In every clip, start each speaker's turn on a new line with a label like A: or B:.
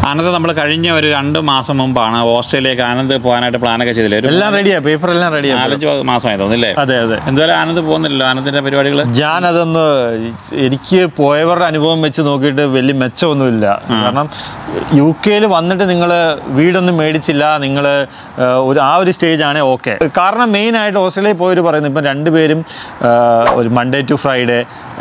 A: ആനന്ദ് നമ്മൾ കഴിഞ്ഞ ഒരു രണ്ട് മാസം മുമ്പാണ് ഓസ്ട്രേലിയക്ക് ആനന്ദ് പോകാനായിട്ട് പ്ലാനൊക്കെ ചെയ്തില്ലേ ഒരു
B: എല്ലാം റെഡിയാ പേപ്പർ എല്ലാം റെഡിയാ
A: നാലഞ്ച് മാസമായി തോന്നില്ലേ
B: അതെ അതെ
A: എന്തായാലും ആനന്ദ് പോകുന്നില്ലല്ലോ ആനന്ദിന്റെ പരിപാടികൾ
B: ഞാൻ അതൊന്ന് എനിക്ക് പോയവരുടെ അനുഭവം വെച്ച് നോക്കിയിട്ട് വലിയ മെച്ചമൊന്നുമില്ല കാരണം യു കെയിൽ വന്നിട്ട് നിങ്ങൾ വീടൊന്നും മേടിച്ചില്ല നിങ്ങൾ ഒരു ആ ഒരു സ്റ്റേജ് ആണ് ഓക്കെ കാരണം മെയിനായിട്ട് ഓസ്ട്രേലിയയിൽ പോയവർ പറയുന്നത് ഇപ്പം രണ്ടുപേരും ആ, ഒരു മൺഡേ ടു ഫ്രൈഡേ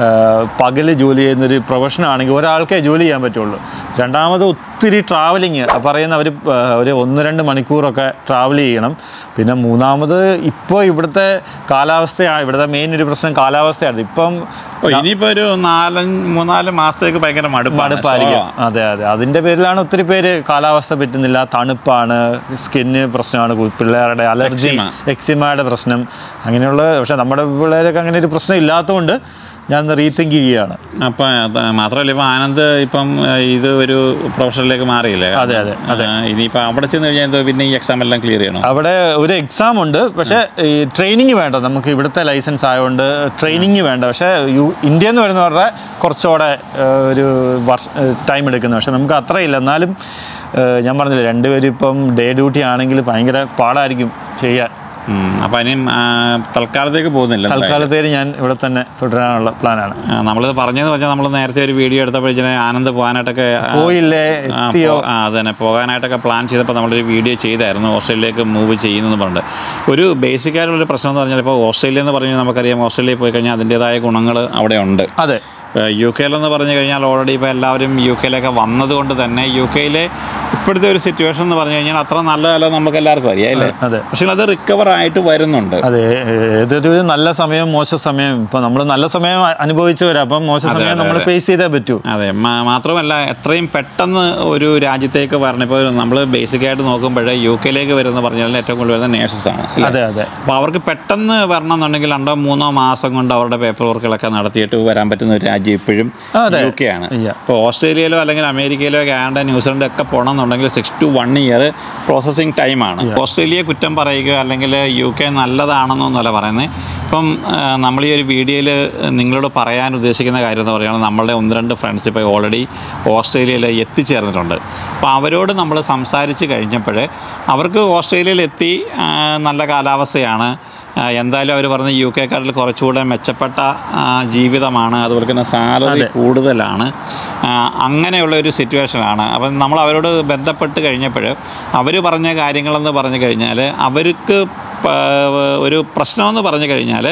B: പകല് ജോലി ചെയ്യുന്നൊരു പ്രൊഫഷൻ ആണെങ്കിൽ ഒരാൾക്കേ ജോലി ചെയ്യാൻ പറ്റുള്ളൂ രണ്ടാമത് ഒത്തിരി ട്രാവലിങ് പറയുന്ന അവർ ഒരു ഒന്ന് രണ്ട് മണിക്കൂറൊക്കെ ട്രാവൽ ചെയ്യണം പിന്നെ മൂന്നാമത് ഇപ്പോൾ ഇവിടുത്തെ കാലാവസ്ഥയാണ് ഇവിടുത്തെ മെയിൻ ഒരു പ്രശ്നം കാലാവസ്ഥയാണ് ഇപ്പം
A: ഓ, ഇനിയിപ്പോ ഒരു നാലഞ്ച് മൂന്നാല് മാസത്തേക്ക് ഭയങ്കര മടുപ്പാണ്
B: മടുപ്പായിരിക്കും അതെ അതെ അതിൻ്റെ പേരിലാണ് ഒത്തിരി പേര് കാലാവസ്ഥ പറ്റുന്നില്ല തണുപ്പാണ് സ്കിന്ന് പ്രശ്നമാണ് കു- പിള്ളേരുടെ അലർജി
A: Eczema.
B: എക്സിമയുടെ പ്രശ്നം അങ്ങനെയുള്ള പക്ഷെ നമ്മുടെ പിള്ളേരൊക്കെ അങ്ങനെ ഒരു പ്രശ്നം ഇല്ലാത്തതുകൊണ്ട് ഞാൻ റീതിങ്ക് ചെയ്യുകയാണ്
A: അപ്പൊ അത് മാത്രമല്ല ഇപ്പൊ ആനന്ദ് ഇപ്പം ഏഹ്, ഇത് ഒരു പ്രൊഫഷനിലേക്ക് മാറിയില്ലേ
B: അതെ, അതെ,
A: ഏഹ്, ഇനിയിപ്പോ അവിടെ ചെന്ന് കഴിഞ്ഞാൽ എന്തോ പിന്നെ ഈ എക്സാം എല്ലാം ക്ലിയർ ചെയ്യണം
B: അവിടെ ഒരു എക്സാം ഉണ്ട് പക്ഷേ ഈ ട്രെയിനിങ് വേണ്ട നമുക്ക് ഇവിടുത്തെ ലൈസൻസ് ആയതുകൊണ്ട് ട്രെയിനിങ് വേണ്ട പക്ഷേ യു ഇന്ത്യ എന്ന് വരുന്നവരുടെ കുറച്ചുകൂടെ ഏഹ്, ഒരു വർഷ ടൈം എടുക്കുന്നു പക്ഷെ നമുക്ക് അത്രയില്ല എന്നാലും ഏഹ്, ഞാൻ പറഞ്ഞില്ല രണ്ടുപേരും ഇപ്പം ഡേ ഡ്യൂട്ടി ആണെങ്കിൽ ഭയങ്കര പാടായിരിക്കും ചെയ്യാൻ
A: ഉം. അപ്പൊ ഇനിയും ആ, തൽക്കാലത്തേക്ക് പോകുന്നില്ല എന്തായാലും.
B: തൽക്കാലത്തേക്ക് ഞാൻ ഇവിടെ തന്നെ തുടരാനുള്ള പ്ലാനാണ്
A: ആ, നമ്മളിത് പറഞ്ഞതെന്ന് പറഞ്ഞാൽ നമ്മൾ നേരത്തെ ഒരു വീഡിയോ എടുത്തപ്പോഴേ ആനന്ദ് പോകാനായിട്ടൊക്കെ ആ,
B: പോയില്ലേ
A: ആ,
B: എത്തിയോ
A: പോ- ആ അത് തന്നെ പോകാനായിട്ടൊക്കെ പ്ലാൻ ചെയ്തപ്പോൾ നമ്മളൊരു വീഡിയോ ചെയ്തായിരുന്നു ഓസ്ട്രേലിയയിലേക്ക് മൂവ് ചെയ്യുന്നെന്ന് പറഞ്ഞിട്ട് ഒരു ബേസിക് ആയിട്ടുള്ളൊരു പ്രശ്നം എന്ന് പറഞ്ഞാൽ ഇപ്പോൾ ഓസ്ട്രേലിയ എന്ന് പറഞ്ഞാൽ നമുക്കറിയാം ഓസ്ട്രേലിയയിൽ പോയി കഴിഞ്ഞാൽ അതിൻ്റേതായ ഗുണങ്ങൾ അവിടെ ഉണ്ട്
B: അതെ
A: യു കെയിലെന്ന് പറഞ്ഞു കഴിഞ്ഞാൽ ഓൾറെഡി ഇപ്പോൾ എല്ലാവരും യു കെയിലൊക്കെ വന്നതുകൊണ്ട് തന്നെ യു കെയിലെ ഇപ്പോഴത്തെ ഒരു സിറ്റുവേഷൻ എന്ന് പറഞ്ഞു കഴിഞ്ഞാൽ അത്ര നല്ലതല്ല നമുക്ക് എല്ലാവർക്കും അറിയാം അല്ലേ
B: അതെ
A: പക്ഷേ അത് റിക്കവർ ആയിട്ട് വരുന്നുണ്ട്
B: അതെ ഏതൊരു നല്ല സമയം മോശ സമയം ഇപ്പൊ നമ്മൾ നല്ല സമയം അനുഭവിച്ചവരാ അപ്പം മോശ
A: അതെ,
B: സമയം
A: അതെ,
B: നമ്മൾ
A: അതെ.
B: ഫേസ് ചെയ്തേ പറ്റൂ
A: അതെ മാ- മാത്രമല്ല എത്രയും പെട്ടെന്ന് ഒരു രാജ്യത്തേക്ക് വരണം ഇപ്പോൾ നമ്മൾ ബേസിക്കായിട്ട് നോക്കുമ്പോഴേ യു കെയിലേക്ക് വരുന്ന പറഞ്ഞാൽ ഏറ്റവും കൂടുതൽ വരുന്ന നേഴ്സസ് ആണ് അല്ലേ?
B: അതെ അതെ
A: അപ്പോൾ അവർക്ക് പെട്ടെന്ന് വരണം എന്നുണ്ടെങ്കിൽ രണ്ടോ മൂന്നോ മാസം കൊണ്ട് അവരുടെ പേപ്പർ വർക്കുകളൊക്കെ നടത്തിയിട്ട് വരാൻ പറ്റുന്ന ഒരു രാജ്യം ഇപ്പോഴും
B: അതെ.
A: യു കെ ആണ്
B: Yeah.
A: ഇപ്പോൾ ഓസ്ട്രേലിയയിലോ അല്ലെങ്കിൽ അമേരിക്കയിലോ കാനഡ ന്യൂസിലൻഡ് ഒക്കെ പോകണമെന്നുണ്ടെങ്കിൽ six to one year processing ടൈമാണ് ഓസ്ട്രേലിയയെ കുറ്റം പറയുക അല്ലെങ്കിൽ യു കെ നല്ലതാണെന്നൊന്നുമല്ല പറയുന്നത് ഇപ്പം ആ, നമ്മൾ ഈ ഒരു വീഡിയോയിൽ നിങ്ങളോട് പറയാൻ ഉദ്ദേശിക്കുന്ന കാര്യം എന്ന് പറയുന്നത് നമ്മളുടെ ഒന്ന് രണ്ട് ഫ്രണ്ട്സ് ഇപ്പോൾ ഓൾറെഡി ഓസ്ട്രേലിയയിൽ എത്തിച്ചേർന്നിട്ടുണ്ട് അപ്പോൾ അവരോട് നമ്മൾ സംസാരിച്ച് കഴിഞ്ഞപ്പോൾ അവർക്ക് ഓസ്ട്രേലിയയിൽ എത്തി ആ, നല്ല കാലാവസ്ഥയാണ് ആ, എന്തായാലും അവർ പറഞ്ഞ യു കെക്കാരിൽ കുറച്ചുകൂടെ മെച്ചപ്പെട്ട ആ, ജീവിതമാണ് അതുപോലെ തന്നെ സാലറി കൂടുതലാണ് ആ, അങ്ങനെയുള്ള ഒരു സിറ്റുവേഷനാണ് അപ്പം നമ്മൾ അവരോട് ബന്ധപ്പെട്ട് കഴിഞ്ഞപ്പോൾ അവർ പറഞ്ഞ കാര്യങ്ങളെന്ന് പറഞ്ഞു കഴിഞ്ഞാൽ അവർക്ക് പ- ഒരു പ്രശ്നമെന്ന് പറഞ്ഞു കഴിഞ്ഞാൽ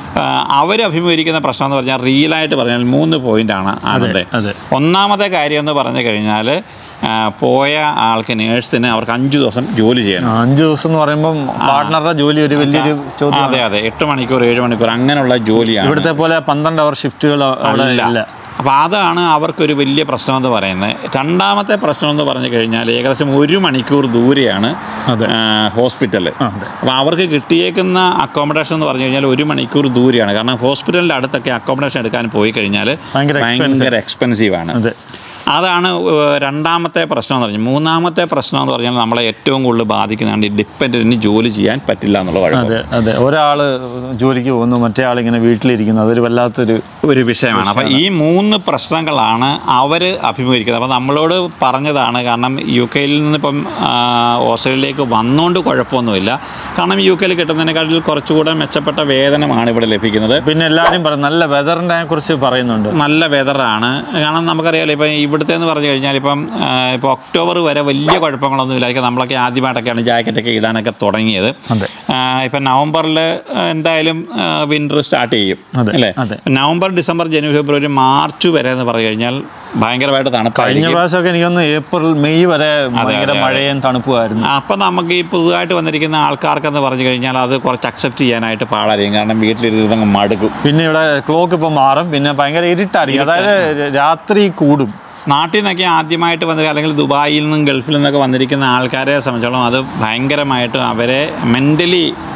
A: അവർ അഭിമുഖീകരിക്കുന്ന പ്രശ്നം എന്ന് പറഞ്ഞാൽ റിയലായിട്ട് പറഞ്ഞാൽ മൂന്ന് പോയിൻ്റാണ് ആനന്ദേ
B: അതെ.
A: ഒന്നാമത്തെ കാര്യം എന്ന് പറഞ്ഞു കഴിഞ്ഞാൽ ആ, പോയ ആൾക്ക് നേഴ്സിന് അവർക്ക് അഞ്ച് ദിവസം ജോലി ചെയ്യണം
B: അഞ്ചു ദിവസം എന്ന് പറയുമ്പോൾ പാർട്ട്ണറുടെ ജോലി ഒരു വലിയൊരു ചോദ്യം
A: അതെ അതെ എട്ട് മണിക്കൂർ ഏഴ് മണിക്കൂർ അങ്ങനെയുള്ള ജോലിയാണ്
B: ഇവിടുത്തെ പോലെ പന്ത്രണ്ട് അവർ ഷിഫ്റ്റുകൾ അവിടെ
A: അല്ല
B: ഇല്ല
A: അപ്പോൾ അതാണ് അവർക്കൊരു വലിയ പ്രശ്നം എന്ന് പറയുന്നത് രണ്ടാമത്തെ പ്രശ്നം എന്ന് പറഞ്ഞു കഴിഞ്ഞാൽ ഏകദേശം ഒരു മണിക്കൂർ ദൂരെയാണ്
B: അതെ.
A: ഹോസ്പിറ്റൽ
B: ആ, അതെ.
A: അപ്പോൾ അവർക്ക് കിട്ടിയേക്കുന്ന അക്കോമഡേഷൻ എന്ന് പറഞ്ഞു കഴിഞ്ഞാൽ ഒരു മണിക്കൂർ ദൂരെയാണ് കാരണം ഹോസ്പിറ്റലിൻ്റെ അടുത്തൊക്കെ അക്കോമഡേഷൻ എടുക്കാൻ പോയി കഴിഞ്ഞാൽ
B: ഭയങ്കര
A: ഭയങ്കര എക്സ്പെൻസീവ് ആണ്
B: അതെ
A: അതാണ് ഏഹ്, രണ്ടാമത്തെ പ്രശ്നം എന്ന് പറഞ്ഞാൽ മൂന്നാമത്തെ പ്രശ്നം എന്ന് പറഞ്ഞാൽ നമ്മളെ ഏറ്റവും കൂടുതൽ ബാധിക്കുന്നതാണ് ഈ ഡിപ്പെൻഡൻറ്റിന് ജോലി ചെയ്യാൻ പറ്റില്ല എന്നുള്ള കുഴപ്പം
B: അതെ അതെ ഒരാള് ജോലിക്ക് പോകുന്നു മറ്റേ ആളിങ്ങനെ വീട്ടിലിരിക്കുന്നു അതൊരു വല്ലാത്തൊരു
A: ഒരു വിഷയമാണ് അപ്പം ഈ മൂന്ന് പ്രശ്നങ്ങളാണ് അവർ അഭിമുഖീകരിക്കുന്നത് അപ്പോൾ നമ്മളോട് പറഞ്ഞതാണ് കാരണം യു കെയിൽ നിന്ന് ഇപ്പം ആ, ഓസ്ട്രേലിയയിലേക്ക് വന്നുകൊണ്ട് കുഴപ്പമൊന്നുമില്ല കാരണം യു കെയിൽ കിട്ടുന്നതിനെക്കാട്ടിൽ കുറച്ചുകൂടെ മെച്ചപ്പെട്ട വേതനമാണ് ഇവിടെ ലഭിക്കുന്നത്
B: പിന്നെ എല്ലാവരും പറയും നല്ല വെതറിനെ കുറിച്ച് പറയുന്നുണ്ട്
A: നല്ല വെതറാണ് കാരണം നമുക്കറിയാലോ ഇപ്പം ഇവിടുത്തെ എന്ന് പറഞ്ഞു കഴിഞ്ഞാൽ ഇപ്പം ആ, ഇപ്പോൾ ഒക്ടോബർ വരെ വലിയ കുഴപ്പങ്ങളൊന്നും ഇല്ലായിരിക്കും നമ്മളൊക്കെ ആദ്യമായിട്ടൊക്കെയാണ് ജാക്കറ്റൊക്കെ ഇടാനൊക്കെ തുടങ്ങിയത്
B: അതെ.
A: ആ, ഇപ്പം നവംബറിൽ എന്തായാലും വിൻ്റർ സ്റ്റാർട്ട് ചെയ്യും
B: അതെ,
A: അല്ലേ
B: അതെ.
A: നവംബർ ഡിസംബർ ജനുവരി ഫെബ്രുവരി മാർച്ച് വരെ എന്ന് പറഞ്ഞു കഴിഞ്ഞാൽ ഭയങ്കരമായിട്ട്
B: കഴിഞ്ഞ
A: തണുപ്പായിരിക്കും
B: പ്രാവശ്യമൊക്കെ എനിക്കൊന്ന് ഏപ്രിൽ മെയ് വരെ ഭയങ്കര
A: അതെ.
B: മഴയും തണുപ്പുമായിരുന്നു
A: അപ്പം നമുക്ക് ഈ പുതുതായിട്ട് വന്നിരിക്കുന്ന ആൾക്കാർക്കെന്ന് പറഞ്ഞു കഴിഞ്ഞാൽ അത് കുറച്ച് അക്സെപ്റ്റ് ചെയ്യാനായിട്ട് പാടായിരിക്കും കാരണം വീട്ടിലിരുന്ന് മടുക്കും
B: പിന്നെ ഇവിടെ ക്ലോക്ക് ഇപ്പം മാറും പിന്നെ ഭയങ്കര ഇരുട്ടായിരിക്കും അതായത് രാത്രി കൂടും
A: നാട്ടിൽ നിന്നൊക്കെ ആദ്യമായിട്ട് വന്നത് അല്ലെങ്കിൽ ദുബായിൽ നിന്നും ഗൾഫിൽ നിന്നൊക്കെ വന്നിരിക്കുന്ന ആൾക്കാരെ സംബന്ധിച്ചോളം അത് ഭയങ്കരമായിട്ട് അവരെ മെൻ്റലി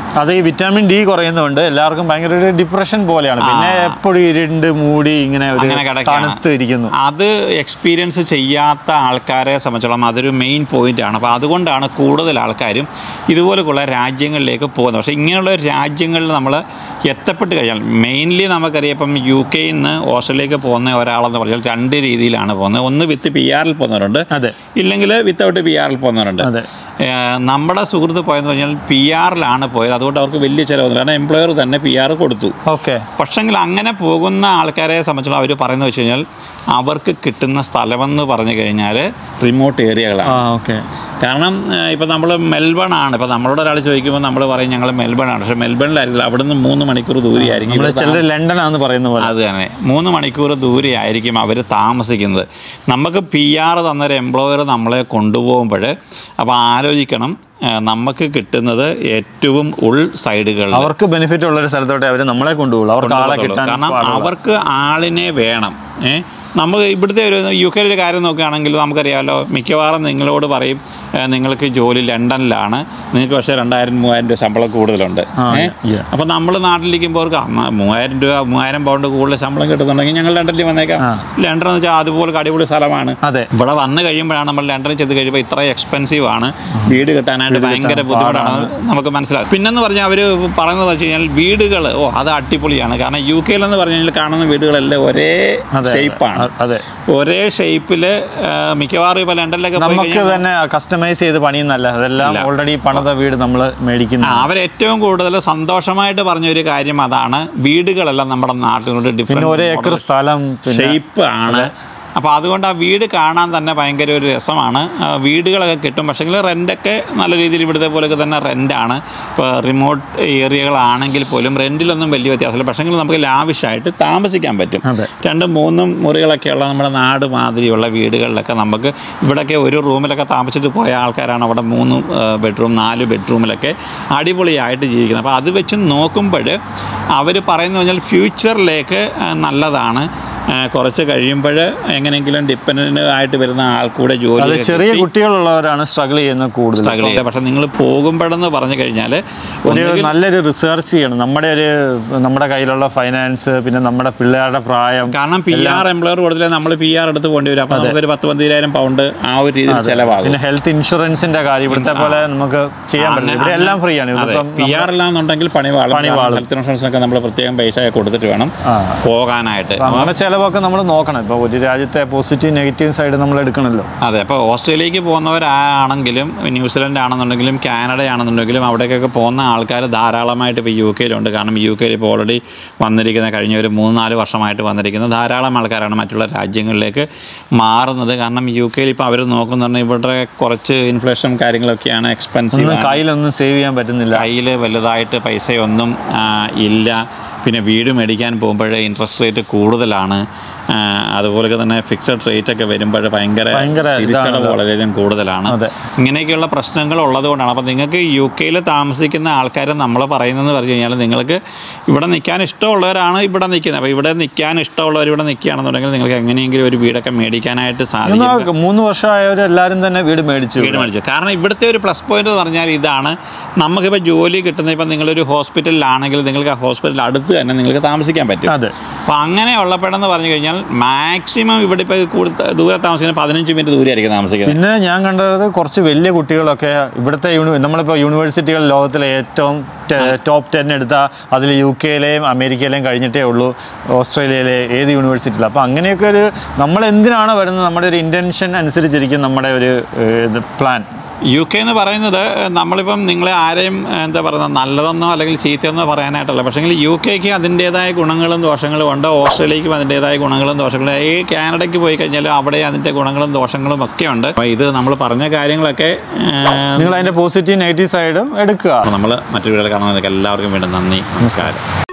B: അത് ഈ വിറ്റാമിൻ ഡി കുറയുന്നതുകൊണ്ട് എല്ലാവർക്കും ഭയങ്കര ഒരു ഡിപ്രഷൻ പോലെയാണ് പിന്നെ എപ്പോഴും ഇരുണ്ട് മൂടി ഇങ്ങനെ ഒരു
A: അങ്ങനെ കിടക്കുകയാണ്.
B: തണുത്ത് ഇരിക്കുന്നു
A: അത് എക്സ്പീരിയൻസ് ചെയ്യാത്ത ആൾക്കാരെ സംബന്ധിച്ചോളം അതൊരു മെയിൻ പോയിന്റ് ആണ് അപ്പോൾ അതുകൊണ്ടാണ് കൂടുതൽ ആൾക്കാരും ഇതുപോലെയുള്ള രാജ്യങ്ങളിലേക്ക് പോകുന്നത് പക്ഷേ ഇങ്ങനെയുള്ള രാജ്യങ്ങളിൽ നമ്മൾ എത്തപ്പെട്ട് കഴിഞ്ഞാൽ മെയിൻലി നമുക്കറിയാം ഇപ്പം യു കെയിൽ നിന്ന് ഓസ്ട്രേലിയയിലേക്ക് പോകുന്ന ഒരാളെന്ന് പറഞ്ഞാൽ രണ്ട് രീതിയിലാണ് പോകുന്നത് ഒന്ന് വിത്ത് പി ആറിൽ പോകുന്നവരുണ്ട്
B: അതെ
A: ഇല്ലെങ്കിൽ വിത്തൗട്ട് പി ആറിൽ പോകുന്നവരുണ്ട്
B: അതെ
A: ഏഹ് നമ്മുടെ സുഹൃത്ത് പോയെന്ന് പറഞ്ഞാൽ പി ആറിലാണ് പോയത് അതുകൊണ്ട് അവർക്ക് വലിയ ചിലവൊന്നുമില്ല കാരണം എംപ്ലോയർ തന്നെ പി ആർ കൊടുത്തു
B: ഓക്കെ
A: പക്ഷെങ്കിൽ അങ്ങനെ പോകുന്ന ആൾക്കാരെ സംബന്ധിച്ചുള്ള അവർ പറയുന്നത് വെച്ച് കഴിഞ്ഞാൽ അവർക്ക് കിട്ടുന്ന സ്ഥലമെന്ന് പറഞ്ഞു കഴിഞ്ഞാൽ റിമോട്ട് ഏരിയകളാണ്
B: ആ ഓക്കെ
A: കാരണം ഇപ്പം നമ്മൾ മെൽബൺ ആണ് ഇപ്പം നമ്മളോട് ഒരാൾ ചോദിക്കുമ്പോൾ നമ്മൾ പറയും ഞങ്ങൾ മെൽബൺ ആണ് പക്ഷേ മെൽബണിലായിരിക്കില്ല അവിടെ നിന്ന് മൂന്ന് മണിക്കൂർ ദൂരെയായിരിക്കും
B: നമ്മൾ
A: ഇവർ
B: ചിലർ ലണ്ടനാന്ന് പറയുന്ന പോലെ
A: അത് തന്നെ മൂന്ന് മണിക്കൂർ ദൂരെ ആയിരിക്കും അവർ താമസിക്കുന്നത് നമുക്ക് പി ആർ തന്നൊരു എംപ്ലോയർ നമ്മളെ കൊണ്ടുപോകുമ്പോൾ അപ്പോൾ ആലോചിക്കണം ആ, നമുക്ക് കിട്ടുന്നത് ഏറ്റവും ഉൾ സൈഡുകളിൽ
B: അവർക്ക് ബെനിഫിറ്റ് ഉള്ള ഒരു സ്ഥലത്തോടെ അവർ നമ്മളെ കൊണ്ടുപോകുള്ളൂ അവർക്ക് ആളെ
A: കൊണ്ടുപോകത്തുള്ളൂ.
B: കിട്ടാൻ
A: കാരണം
B: പാടുള്ള.
A: അവർക്ക് ആളിനെ വേണം ഏ നമുക്ക് ഇവിടുത്തെ ഒരു യു കെയിലെ ഒരു കാര്യം നോക്കുകയാണെങ്കിൽ നമുക്കറിയാമല്ലോ മിക്കവാറും നിങ്ങളോട് പറയും ഏ, നിങ്ങൾക്ക് ജോലി ലണ്ടനിലാണ് നിങ്ങൾക്ക് പക്ഷേ രണ്ടായിരം മൂവായിരം രൂപ ശമ്പളം കൂടുതലുണ്ട്
B: ആ,
A: ഏ
B: yeah.
A: അപ്പോൾ നമ്മൾ നാട്ടിലിരിക്കുമ്പോൾ അവർക്ക് അമ്മ മൂവായിരം രൂപ മൂവായിരം പൗണ്ട് കൂടുതൽ ശമ്പളം കിട്ടുന്നുണ്ടെങ്കിൽ ഞങ്ങൾ ലണ്ടനിൽ വന്നേക്കാം
B: ആ.
A: ലണ്ടൻ എന്ന് വെച്ചാൽ അതുപോലെ അടിപൊളി സ്ഥലമാണ്
B: അതെ
A: ഇവിടെ വന്നു കഴിയുമ്പോഴാണ് നമ്മൾ ലണ്ടനിൽ ചെന്ന് കഴിയുമ്പോൾ ഇത്ര എക്സ്പെൻസീവ് ആണ് വീട് കിട്ടാനായിട്ട് ഭയങ്കര ബുദ്ധിമുട്ടാണ് നമുക്ക് മനസ്സിലാവും പിന്നെന്ന് പറഞ്ഞാൽ അവർ പറയുന്നത് വെച്ച് കഴിഞ്ഞാൽ വീടുകൾ ഓ അത് അടിപൊളിയാണ് കാരണം യു കെയിലെന്ന് പറഞ്ഞു കഴിഞ്ഞാൽ കാണുന്ന വീടുകളെല്ലാം ഒരേ
B: അതെ
A: ഷേപ്പാണ്
B: അ- അതെ
A: ഒരേ ഷേപ്പിൽ മിക്കവാറും ഇപ്പോൾ ലണ്ടനിലൊക്കെ പോയി
B: നമുക്ക്
A: കഴിഞ്ഞാൽ
B: തന്നെ കസ്റ്റമൈസ് ചെയ്ത് പണിയുന്നല്ല അതെല്ലാം
A: ഇല്ല.
B: ഓൾറെഡി പണിത വീട് നമ്മൾ മേടിക്കുന്നു
A: ആ, അവരേറ്റവും കൂടുതൽ സന്തോഷമായിട്ട് പറഞ്ഞ ഒരു കാര്യം അതാണ് വീടുകളെല്ലാം നമ്മുടെ നാട്ടിലോട്ട്
B: പിന്നെ ഒരു ഏക്കർ
A: ഡിഫറെൻറ്റ്
B: സ്ഥലം പിന്നെ
A: ഷേപ്പ് ആണ് അപ്പോൾ അതുകൊണ്ട് ആ വീട് കാണാൻ തന്നെ ഭയങ്കര ഒരു രസമാണ് ആ, വീടുകളൊക്കെ കിട്ടും പക്ഷേങ്കിൽ റെൻ്റൊക്കെ നല്ല രീതിയിൽ ഇവിടുത്തെ പോലെയൊക്കെ തന്നെ റെൻ്റാണ് ഇപ്പോൾ റിമോട്ട് ഏരിയകളാണെങ്കിൽ പോലും റെൻറ്റിലൊന്നും വലിയ വ്യത്യാസമില്ല പക്ഷേങ്കിൽ നമുക്ക് ലാവിഷായിട്ട് താമസിക്കാൻ പറ്റും
B: അതെ.
A: രണ്ടും മൂന്നും മുറികളൊക്കെയുള്ള നമ്മുടെ നാട് മാതിരിയുള്ള വീടുകളിലൊക്കെ നമുക്ക് ഇവിടെയൊക്കെ ഒരു റൂമിലൊക്കെ താമസിച്ചിട്ട് പോയ ആൾക്കാരാണ് അവിടെ മൂന്ന് ബെഡ്റൂം നാല് ബെഡ്റൂമിലൊക്കെ അടിപൊളിയായിട്ട് ജീവിക്കുന്നത് അപ്പോൾ അത് വെച്ച് നോക്കുമ്പോൾ അവർ പറയുന്നത് പറഞ്ഞാൽ ഫ്യൂച്ചറിലേക്ക് ആ, നല്ലതാണ് ആ, കുറച്ച് കഴിയുമ്പോൾ എങ്ങനെയെങ്കിലും ഡിപ്പെൻഡൻ്റ് ആയിട്ട് വരുന്ന ആൾക്കൂടെ
B: അത്
A: ജോലി
B: ചെറിയ കുട്ടികളുള്ളവരാണ് സ്ട്രഗിൾ ചെയ്യുന്നത് കൂടുതൽ
A: സ്ട്രഗിൾ ചെയ്യുക പക്ഷേ നിങ്ങൾ പോകുമ്പോഴെന്ന് പറഞ്ഞു കഴിഞ്ഞാൽ
B: ഒരു നല്ലൊരു റിസർച്ച് ചെയ്യണം നമ്മുടെ ഒരു നമ്മുടെ കയ്യിലുള്ള ഫൈനാൻസ് പിന്നെ നമ്മുടെ പിള്ളേരുടെ പ്രായം
A: കാരണം പി ആർ എംപ്ലോയർ കൊടുത്തില്ല നമ്മൾ പി ആർ എടുത്ത് പോകേണ്ടി വരും അപ്പോൾ നമുക്കൊരു പത്ത് പന്തിരായിരം പൗണ്ട് ആ ഒരു രീതിയിൽ ചിലവാകും
B: പിന്നെ ഹെൽത്ത് ഇൻഷുറൻസിന്റെ കാര്യം ഇവിടുത്തെ പോലെ നമുക്ക് ചെയ്യാൻ പറ്റില്ല ഇവിടെ എല്ലാം ഫ്രീ ആണ് ഇതിപ്പം
A: പി ആർ എന്നുണ്ടെങ്കിൽ പണി
B: പണി വാളും.
A: ഹെൽത്ത് ഇൻഷുറൻസ് ഒക്കെ നമ്മൾ പ്രത്യേകം പൈസ കൊടുത്തിട്ട് വേണം
B: ആ.
A: പോകാനായിട്ട്
B: അപ്പൊ അങ്ങനെ ചിലവൊക്കെ നമ്മൾ നോക്കണം ഇപ്പൊ ഒരു രാജ്യത്തെ പോസിറ്റീവ് നെഗറ്റീവ് സൈഡ് നമ്മൾ എടുക്കണമല്ലോ
A: അതെ അപ്പോൾ ഓസ്ട്രേലിയക്ക് പോകുന്നവരാണെങ്കിലും ന്യൂസിലൻഡ് ആണെന്നുണ്ടെങ്കിലും കാനഡ ആണെന്നുണ്ടെങ്കിലും അവിടേക്കൊക്കെ പോകുന്ന ആൾക്കാർ ധാരാളമായിട്ട് ഇപ്പോൾ യു കെയിലുണ്ട് കാരണം യു കെയിൽ ഇപ്പോൾ ഓൾറെഡി വന്നിരിക്കുന്ന കഴിഞ്ഞ ഒരു മൂന്ന് നാല് വർഷമായിട്ട് വന്നിരിക്കുന്ന ധാരാളം ആൾക്കാരാണ് മറ്റുള്ള രാജ്യങ്ങളിലേക്ക് മാറുന്നത് കാരണം യു കെയിൽ ഇപ്പോൾ അവർ നോക്കുന്നുണ്ടെങ്കിൽ ഇവിടെ കുറച്ച് ഇൻഫ്ലേഷൻ കാര്യങ്ങളൊക്കെയാണ് എക്സ്പെൻസീവ്
B: ഒന്നും കയ്യിലൊന്നും സേവ് ചെയ്യാൻ പറ്റുന്നില്ല
A: കയ്യിൽ വലുതായിട്ട് പൈസയൊന്നും ആ, ഇല്ല പിന്നെ വീട് മേടിക്കാൻ പോകുമ്പോൾ ഇൻട്രസ്റ്റ് റേറ്റ് കൂടുതലാണ് ആ, അതുപോലെ തന്നെ ഫിക്സഡ് റേറ്റ് ഒക്കെ വരുമ്പോൾ ഭയങ്കര
B: ഭയങ്കര
A: തിരിച്ചടവ്
B: ഇതാണല്ലോ.
A: വളരെയധികം കൂടുതലാണ്
B: അതെ.
A: ഇങ്ങനെയൊക്കെയുള്ള പ്രശ്നങ്ങൾ ഉള്ളത് കൊണ്ടാണ് അപ്പോൾ നിങ്ങൾക്ക് യു കെയിൽ താമസിക്കുന്ന ആൾക്കാർ നമ്മൾ പറയുന്നതെന്ന് പറഞ്ഞു കഴിഞ്ഞാൽ നിങ്ങൾക്ക് ഇവിടെ നിൽക്കാൻ ഇഷ്ടമുള്ളവരാണ് ഇവിടെ നിൽക്കുന്നത് അപ്പോൾ ഇവിടെ നിൽക്കാൻ ഇഷ്ടമുള്ളവർ ഇവിടെ നിൽക്കുകയാണെന്നുണ്ടെങ്കിൽ നിങ്ങൾക്ക് എങ്ങനെയെങ്കിലും ഒരു വീടൊക്കെ മേടിക്കാനായിട്ട് സാധിക്കും
B: എന്നാ മൂന്ന് വർഷമായവർ എല്ലാവരും തന്നെ വീട് മേടിച്ചു
A: വീട് മേടിച്ചു കാരണം ഇവിടുത്തെ ഒരു പ്ലസ് പോയിന്റ് എന്ന് പറഞ്ഞാൽ ഇതാണ് നമുക്കിപ്പോൾ ജോലി കിട്ടുന്ന ഇപ്പം നിങ്ങളൊരു ഹോസ്പിറ്റലിലാണെങ്കിൽ നിങ്ങൾക്ക് ആ ഹോസ്പിറ്റലിൽ അടുത്ത് തന്നെ നിങ്ങൾക്ക് താമസിക്കാൻ പറ്റും
B: അതെ
A: അപ്പോൾ അങ്ങനെ ഉള്ളപ്പോഴെന്ന് പറഞ്ഞു കഴിഞ്ഞാൽ മാക്സിമം ഇവിടെ ഇപ്പോൾ കൂടുതൽ ദൂരെ താമസിക്കുന്ന പതിനഞ്ച് മിനിറ്റ് ദൂരെയായിരിക്കും താമസിക്കുന്നത്
B: പിന്നെ ഞാൻ കണ്ടത് കുറച്ച് വലിയ കുട്ടികളൊക്കെ ഇവിടുത്തെ യൂണി നമ്മളിപ്പോൾ യൂണിവേഴ്സിറ്റികൾ ലോകത്തിലെ ഏറ്റവും ടോപ്പ് ടെൻ എടുത്താൽ അതിൽ യു കെയിലെയും അമേരിക്കയിലെയും കഴിഞ്ഞിട്ടേ ഉള്ളൂ ഓസ്ട്രേലിയയിലെ ഏത് യൂണിവേഴ്സിറ്റിയിൽ അപ്പോൾ അങ്ങനെയൊക്കെ ഒരു നമ്മൾ എന്തിനാണ് വരുന്നത് നമ്മുടെ ഒരു ഇൻറ്റൻഷൻ അനുസരിച്ചിരിക്കും നമ്മുടെ ഒരു ഏഹ്, ഇത് പ്ലാൻ
A: യു കെ എന്ന് പറയുന്നത് നമ്മളിപ്പം നിങ്ങളെ ആരെയും എന്താ പറയുക നല്ലതെന്നോ അല്ലെങ്കിൽ ചീത്തയെന്നോ പറയാനായിട്ടല്ല പക്ഷേങ്കിൽ യു കെക്ക് അതിൻ്റേതായ ഗുണങ്ങളും ദോഷങ്ങളും ഉണ്ട് ഓസ്ട്രേലിയക്കും അതിൻ്റേതായ ഗുണങ്ങളും ദോഷങ്ങളും ഈ കാനഡയ്ക്ക് പോയി കഴിഞ്ഞാൽ അവിടെ അതിൻ്റെ ഗുണങ്ങളും ദോഷങ്ങളും ഒക്കെ ഉണ്ട് അപ്പോൾ ഇത് നമ്മൾ പറഞ്ഞ കാര്യങ്ങളൊക്കെ
B: നിങ്ങൾ അതിൻ്റെ പോസിറ്റീവ് നെഗറ്റീവ് സൈഡും എടുക്കുക
A: നമ്മൾ മറ്റൊരു വീഡിയോ കാണുന്നതൊക്കെ എല്ലാവർക്കും വീണ്ടും നന്ദി നമസ്കാരം